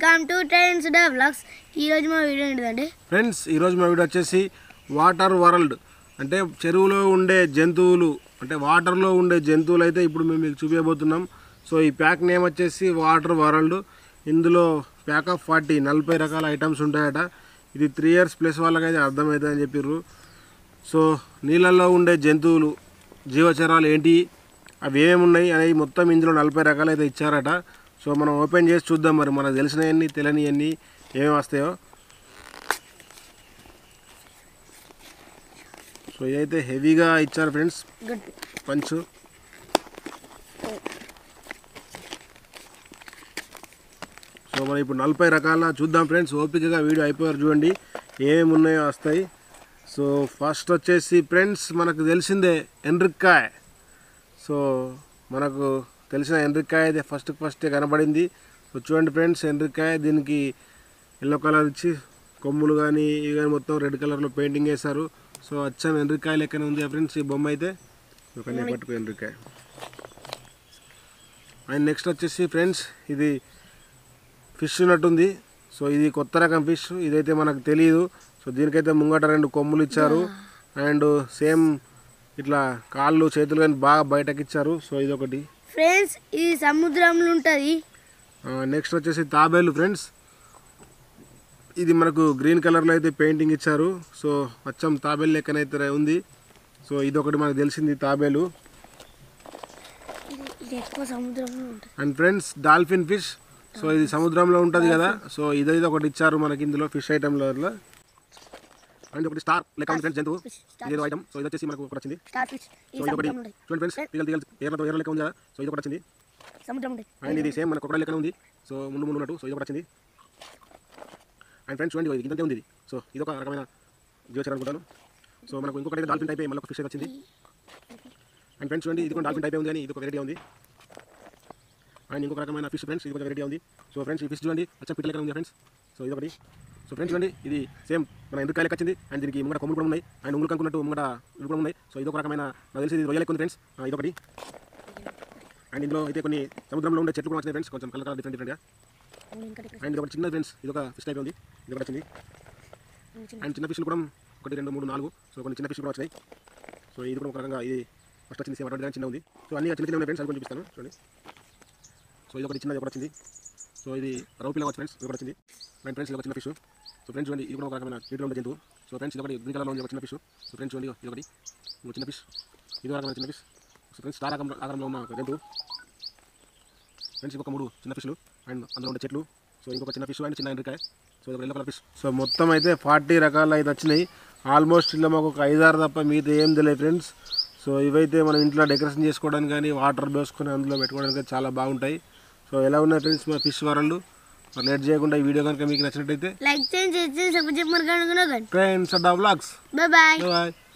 welcome to trends develops ఈరోజు మా video ఏంటిదంటే ఫ్రెండ్స్ ఈరోజు మా వీడియో వచ్చేసి వాటర్ వరల్డ్ అంటే చెరువులో ఉండే జంతువులు అంటే వాటర్లో ఉండే జంతువులు అయితే ఇప్పుడు మేము మీకు చూపించబోతున్నాం సో ఈ ప్యాక్ నేమ్ వచ్చేసి వాటర్ వరల్డ్ ఇందులో ప్యాక్ ఆఫ్ ఫార్టీ నలభై రకాల ఐటమ్స్ ఉంటాయట ఇది త్రీ ఇయర్స్ ప్లస్ వాళ్ళకైతే అర్థమవుతుంది అని చెప్పిర్రు సో నీళ్ళల్లో ఉండే జంతువులు జీవచరాలు ఏంటి అవి ఏమేమి ఉన్నాయి అనేవి మొత్తం ఇందులో నలభై రకాలు అయితే ఇచ్చారట సో మనం ఓపెన్ చేసి చూద్దాం మరి మనకు తెలిసినవన్నీ తెలియనివన్నీ ఏమేమి వస్తాయో సో ఇదైతే హెవీగా ఇచ్చారు ఫ్రెండ్స్ గుడ్ పంచ్ సో మనం ఇప్పుడు నలభై రకాల చూద్దాం ఫ్రెండ్స్ ఓపికగా వీడియో అయిపోయారు చూడండి ఏమేమి ఉన్నాయో వస్తాయి సో ఫస్ట్ వచ్చేసి ఫ్రెండ్స్ మనకు తెలిసిందే ఎండ్రిక్కాయ సో మనకు తెలిసిన ఎండ్రిక్కాయ అయితే ఫస్ట్ ఫస్ట్ కనబడింది సో చూడండి ఫ్రెండ్స్ ఎండ్రిక్కాయ దీనికి ఎల్లో కలర్ ఇచ్చి కొమ్ములు కానీ ఇవి కానీ మొత్తం రెడ్ కలర్లో పెయింటింగ్ వేశారు సో అచ్చం ఎండ్రిక్కాయ లెక్కనే ఉంది ఫ్రెండ్స్ ఈ బొమ్మ అయితే ఒక పట్టుకో ఎండ్రిక్కాయ అండ్ నెక్స్ట్ వచ్చేసి ఫ్రెండ్స్ ఇది ఫిష్ ఉన్నట్టుంది సో ఇది కొత్త రకం ఫిష్ ఇదైతే మనకు తెలియదు సో దీనికైతే ముంగట రెండు కొమ్ములు ఇచ్చారు అండ్ సేమ్ ఇట్లా కాళ్ళు చేతులు కానీ బాగా బయటకి ఇచ్చారు సో ఇది ఒకటి ఫ్రెండ్స్ ఇది సముద్రంలో ఉంటుంది నెక్స్ట్ వచ్చేసి తాబేలు ఫ్రెండ్స్ ఇది మనకు గ్రీన్ కలర్లో అయితే పెయింటింగ్ ఇచ్చారు సో అచ్చం తాబేలు లెక్కనైతే ఉంది సో ఇది ఒకటి మనకు తెలిసింది తాబేలు ఇది ఎక్కువ సముద్రంలో ఉంటుంది and friends dolphin fish so ఇది సముద్రంలో ఉంటుంది కదా సో ఇది ఇది ఒకటి ఇచ్చారు మనకి ఇందులో ఫిష్ ఐటెంలో అండ్ ఒకటి స్టార్ లెక్క ఉంది ఫ్రెండ్స్ జంతువు ఇది ఐటమ్ సో ఇది వచ్చేసి మనకు ఒకటి వచ్చింది స్టార్ ఫిష్ సో ఇది ఇది ఒకటి సముద్రంలో ఉంటుంది చూడండి ఫ్రెండ్స్ తీగలు తీగలు ఏర్లతో ఏర్ల లెక్క ఉంది కదా సో ఇది ఒకటి వచ్చింది సముద్రం ఉంటుంది అండ్ ఇది సేమ్ మనకు ఒకటి లెక్కన ఉంది సో ముందు ముందు ఉన్నట్టు సో ఇది ఒకటి వచ్చింది అండ్ ఫ్రెండ్స్ చూడండి ఇది ఇంతే ఉంది ఇది సో ఇది ఒక రకమైన జీవచరం అనుకుంటాను సో మనకు ఇంకొకటి డాల్ఫిన్ టైప్ మళ్ళీ ఒక ఫిష్ వచ్చింది అండ్ ఫ్రెండ్స్ చూడండి ఇది కూడా డాల్ఫిన్ టైప్ ఉంది కానీ ఇది ఒక వెరైటీ ఉంది అండ్ ఇంకొక రకమైన ఫిష్ ఫ్రెండ్స్ ఇది ఒక వెరైటీ ఉంది సో ఫ్రెండ్స్ ఈ ఫిష్ చూడండి వచ్చే పిట్ల లెక్క ఉంది ఫ్రెండ్స్ సో ఇది ఒకటి సో ఫ్రెండ్స్ చూడండి ఇది సేమ్ మన ఎందుకు కాయలకి వచ్చింది అండ్ దీనికి ముంగట కొమ్ములు కూడా ఉన్నాయి అండ్ ఉంగులు కనుకున్నట్టు ముంగట ఇవి కూడా ఉన్నాయి సో ఇది ఒక రకమైన నాకు తెలిసి ఇది రొయ్య లెక్క ఉంది ఫ్రెండ్స్ ఇది ఒకటి అండ్ ఇందులో అయితే కొన్ని సముద్రంలో ఉండే చెట్లు కూడా వచ్చినాయి ఫ్రెండ్స్ కొంచెం కలర్ కలర్ డిఫరెంట్ డిఫరెంట్గా ఇంకా ఇక్కడ అండ్ ఇది ఒకటి చిన్న ఫ్రెండ్స్ ఇది ఒక ఫిష్ టైప్ ఉంది ఇది ఒకటి వచ్చింది చిన్న- అండ్ చిన్న ఫిష్లు కూడా ఒకటి రెండు మూడు నాలుగు సో కొన్ని చిన్న ఫిష్ కూడా వచ్చినాయి సో ఇది కూడా ఒక రకంగా ఇది ఫస్ట్ వచ్చింది సేమ్ అటువంటి చిన్న ఉంది సో అన్ని చిన్న చిన్న ఉన్నాయి ఫ్రెండ్స్ అది కొంచెం చూపిస్తాను చూడండి సో ఇది ఒకటి చిన్నది ఒకటి వచ్చింది సో ఇది రౌపిలా వచ్చి ఫ్రెండ్స్ ఇది ఒకటి వచ్చింది అండ్ ఫ్రెండ్స్ ఇది ఒక చిన్న ఫిష్ సో ఫ్రెండ్స్ చూడండి ఇది కూడా ఒక రకమైన నీటిలో ఉండే జంతువు సో ఫ్రెండ్స్ ఇది ఒకటి గ్రీన్ కలర్లో ఉంది ఒక చిన్న ఫిష్ సో ఫ్రెండ్స్ చూడండి ఇది ఒకటి ఇంకో చిన్న ఫిష్ ఇది ఒక రకమైన చిన్న ఫిష్ సో ఫ్రెండ్స్ స్టార్ ఆకారం ఆకారంలో ఉన్న ఒక జంతువు ఫ్రెండ్స్ ఒక మూడు చిన్న ఫిష్లు అండ్ అందులో ఉండే చెట్లు సో ఇంకొక చిన్న ఫిష్ అండ్ చిన్న ఎండ్రికాయ సో ఇది ఎల్లో కలర్ ఫిష్ సో మొత్తం అయితే ఫార్టీ రకాలు అయితే వచ్చినాయి ఆల్మోస్ట్ ఇలా మాకు ఒక ఐదారు తప్ప మిగతా ఏం తెలియదు ఫ్రెండ్స్ సో ఇవైతే మనం ఇంట్లో డెకరేషన్ చేసుకోవడానికి కానీ వాటర్ వేసుకొని అందులో పెట్టుకోవడానికి చాలా బాగుంటాయి సో ఎలా ఉన్నాయి ఫ్రెండ్స్ మా ఫిష్ వరల్డ్ మరి లేట్ చేయకుండా ఈ వీడియో కనుక మీకు నచ్చినట్టయితే లైక్ చేయండి చేసి సపోర్ట్ చెప్పి మరి కనుక్కున్నా కానీ friends Adda blogs bye bye bye